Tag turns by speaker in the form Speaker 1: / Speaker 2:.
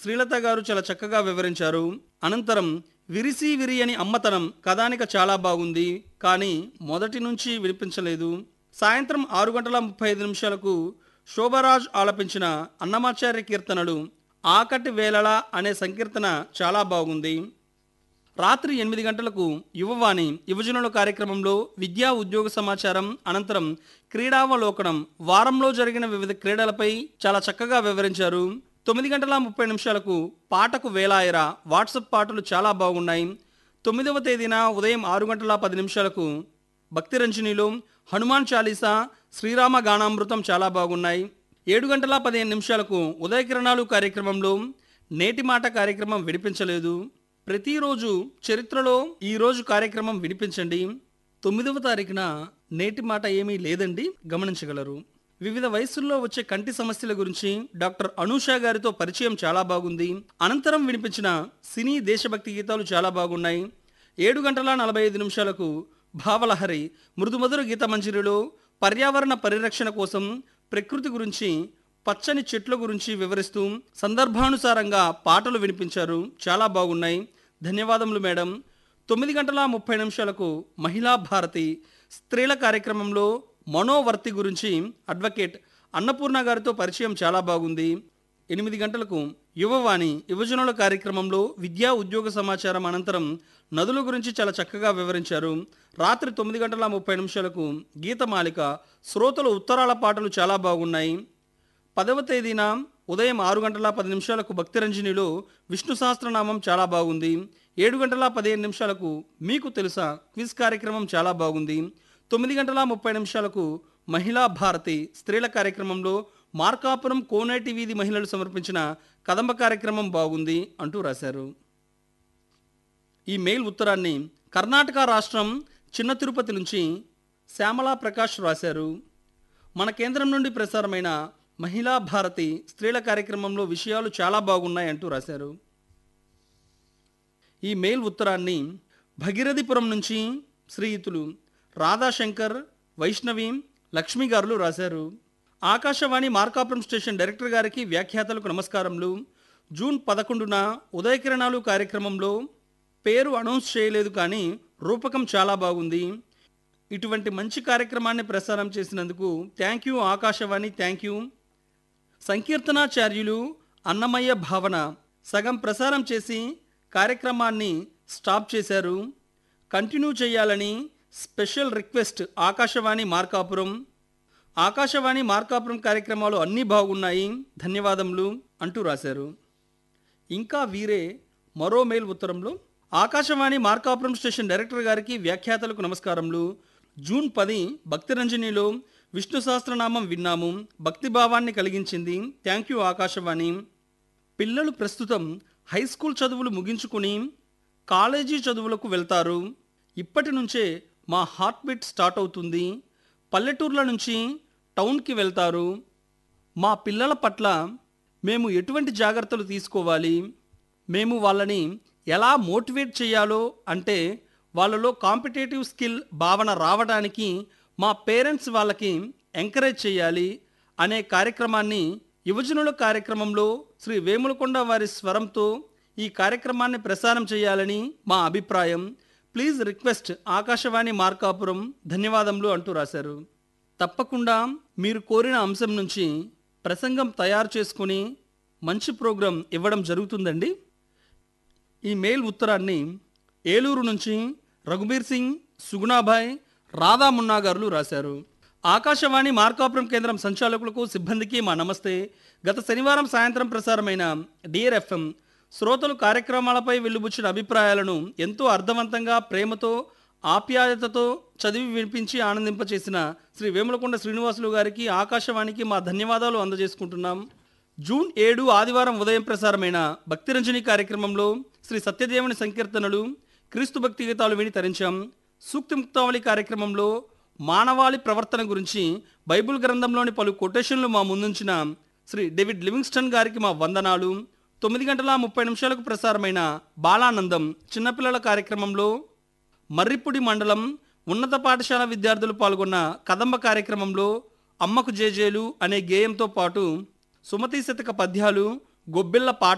Speaker 1: శ్రీలత గారు చాలా చక్కగా వివరించారు అనంతరం విరిసి విరియని అమ్మతనం కథానిక చాలా బాగుంది కానీ మొదటి నుంచి వినిపించలేదు సాయంత్రం ఆరు గంటల ముప్పై ఐదు నిమిషాలకు శోభరాజ్ ఆలపించిన అన్నమాచార్య కీర్తనలు ఆకటి వేళల అనే సంకీర్తన చాలా బాగుంది రాత్రి ఎనిమిది గంటలకు యువవాణి యువజనుల కార్యక్రమంలో విద్యా ఉద్యోగ సమాచారం అనంతరం క్రీడావలోకనం వారంలో జరిగిన వివిధ క్రీడలపై చాలా చక్కగా వివరించారు తొమ్మిది గంటల ముప్పై నిమిషాలకు పాటకు వేలాయరా వాట్సాప్ పాటలు చాలా బాగున్నాయి తొమ్మిదవ తేదీన ఉదయం ఆరు గంటల పది నిమిషాలకు భక్తి రంజనిలో హనుమాన్ చాలీసా శ్రీరామ గానామృతం చాలా బాగున్నాయి ఏడు గంటల పదిహేను నిమిషాలకు ఉదయ కిరణాలు కార్యక్రమంలో నేటి మాట కార్యక్రమం వినిపించలేదు ప్రతిరోజు చరిత్రలో ఈ రోజు కార్యక్రమం వినిపించండి తొమ్మిదవ తారీఖున నేటి మాట ఏమీ లేదండి గమనించగలరు వివిధ వయసుల్లో వచ్చే కంటి సమస్యల గురించి డాక్టర్ అనూష గారితో పరిచయం చాలా బాగుంది అనంతరం వినిపించిన సినీ దేశభక్తి గీతాలు చాలా బాగున్నాయి ఏడు గంటల నలభై ఐదు నిమిషాలకు భావలహరి మృదుమధుర గీత మంజరిలో పర్యావరణ పరిరక్షణ కోసం ప్రకృతి గురించి పచ్చని చెట్ల గురించి వివరిస్తూ సందర్భానుసారంగా పాటలు వినిపించారు చాలా బాగున్నాయి ధన్యవాదములు మేడం తొమ్మిది గంటల ముప్పై నిమిషాలకు మహిళా భారతి స్త్రీల కార్యక్రమంలో మనోవర్తి గురించి అడ్వకేట్ అన్నపూర్ణ గారితో పరిచయం చాలా బాగుంది ఎనిమిది గంటలకు యువవాణి యువజనుల కార్యక్రమంలో విద్యా ఉద్యోగ సమాచారం అనంతరం నదుల గురించి చాలా చక్కగా వివరించారు రాత్రి తొమ్మిది గంటల ముప్పై నిమిషాలకు గీతమాలిక శ్రోతల ఉత్తరాల పాటలు చాలా బాగున్నాయి పదవ తేదీన ఉదయం ఆరు గంటల పది నిమిషాలకు భక్తిరంజనిలో విష్ణు సహస్రనామం చాలా బాగుంది ఏడు గంటల పదిహేను నిమిషాలకు మీకు తెలుసా క్విజ్ కార్యక్రమం చాలా బాగుంది తొమ్మిది గంటల ముప్పై నిమిషాలకు మహిళా భారతి స్త్రీల కార్యక్రమంలో మార్కాపురం కోనేటి వీధి మహిళలు సమర్పించిన కదంబ కార్యక్రమం బాగుంది అంటూ రాశారు ఈ మెయిల్ ఉత్తరాన్ని కర్ణాటక రాష్ట్రం చిన్న తిరుపతి నుంచి శ్యామలా ప్రకాష్ రాశారు మన కేంద్రం నుండి ప్రసారమైన మహిళా భారతి స్త్రీల కార్యక్రమంలో విషయాలు చాలా బాగున్నాయి అంటూ రాశారు ఈ మెయిల్ ఉత్తరాన్ని భగీరథిపురం నుంచి శ్రీయుతులు రాధాశంకర్ వైష్ణవి లక్ష్మి గారులు రాశారు ఆకాశవాణి మార్కాపురం స్టేషన్ డైరెక్టర్ గారికి వ్యాఖ్యాతలకు నమస్కారములు జూన్ పదకొండున ఉదయకిరణాలు కార్యక్రమంలో పేరు అనౌన్స్ చేయలేదు కానీ రూపకం చాలా బాగుంది ఇటువంటి మంచి కార్యక్రమాన్ని ప్రసారం చేసినందుకు thank you Akashvani thank you సంకీర్తనాచార్యులు అన్నమయ్య భావన సగం ప్రసారం చేసి కార్యక్రమాన్ని స్టాప్ చేశారు కంటిన్యూ చేయాలని స్పెషల్ రిక్వెస్ట్ ఆకాశవాణి మార్కాపురం ఆకాశవాణి మార్కాపురం కార్యక్రమాలు అన్నీ బాగున్నాయి ధన్యవాదములు అంటూ రాశారు ఇంకా వీరే మరో మెయిల్ ఉత్తరంలో ఆకాశవాణి మార్కాపురం స్టేషన్ డైరెక్టర్ గారికి వ్యాఖ్యాతలకు నమస్కారములు జూన్ పది భక్తిరంజనిలో విష్ణు సహస్రనామం విన్నాము భక్తి భావాన్ని కలిగించింది థ్యాంక్ యూ ఆకాశవాణి పిల్లలు ప్రస్తుతం హై స్కూల్ చదువులు ముగించుకుని కాలేజీ చదువులకు వెళ్తారు ఇప్పటి నుంచే మా హార్ట్ బీట్ స్టార్ట్ అవుతుంది పల్లెటూర్ల నుంచి టౌన్కి వెళ్తారు మా పిల్లల పట్ల మేము ఎటువంటి జాగ్రత్తలు తీసుకోవాలి మేము వాళ్ళని ఎలా మోటివేట్ చేయాలో అంటే వాళ్ళలో కాంపిటేటివ్ స్కిల్ భావన రావడానికి మా పేరెంట్స్ వాళ్ళకి ఎంకరేజ్ చేయాలి అనే కార్యక్రమాన్ని యువజనుల కార్యక్రమంలో శ్రీ వేములకొండ వారి స్వరంతో ఈ కార్యక్రమాన్ని ప్రసారం చేయాలని మా అభిప్రాయం ప్లీజ్ రిక్వెస్ట్ ఆకాశవాణి మార్కాపురం ధన్యవాదములు అంటూ రాశారు తప్పకుండా మీరు కోరిన అంశం నుంచి ప్రసంగం తయారు చేసుకుని మంచి ప్రోగ్రాం ఇవ్వడం జరుగుతుందండి ఈ మెయిల్ ఉత్తరాన్ని ఏలూరు నుంచి రఘుబీర్ సింగ్ సుగుణాభాయ్ రాధా మున్నా గారులు రాశారు ఆకాశవాణి మార్కాపురం కేంద్రం సంచాలకులకు సిబ్బందికి మా నమస్తే గత శనివారం సాయంత్రం ప్రసారమైన డియర్ ఎఫ్ఎం శ్రోతలు కార్యక్రమాలపై వెలుబుచ్చిన అభిప్రాయాలను ఎంతో అర్థవంతంగా ప్రేమతో ఆప్యాయతతో చదివి వినిపించి ఆనందింపచేసిన శ్రీ వేములకొండ శ్రీనివాసులు గారికి ఆకాశవాణికి మా ధన్యవాదాలు అందజేసుకుంటున్నాం జూన్ ఏడు ఆదివారం ఉదయం ప్రసారమైన భక్తిరంజని కార్యక్రమంలో శ్రీ సత్యదేవుని సంకీర్తనలు క్రీస్తు భక్తి గీతాలు విని తరించాం సూక్తి ముక్తావళి కార్యక్రమంలో మానవాళి ప్రవర్తన గురించి బైబిల్ గ్రంథంలోని పలు కొటేషన్లు మా ముందుంచిన శ్రీ డేవిడ్ లివింగ్స్టన్ గారికి మా వందనాలు తొమ్మిది గంటల ముప్పై నిమిషాలకు ప్రసారమైన బాలానందం చిన్నపిల్లల కార్యక్రమంలో మర్రిపుడి మండలం ఉన్నత పాఠశాల విద్యార్థులు పాల్గొన్న కదంబ కార్యక్రమంలో అమ్మకు జేజేలు అనే గేయంతో పాటు సుమతి శతక పద్యాలు గొబ్బిళ్ళ పాట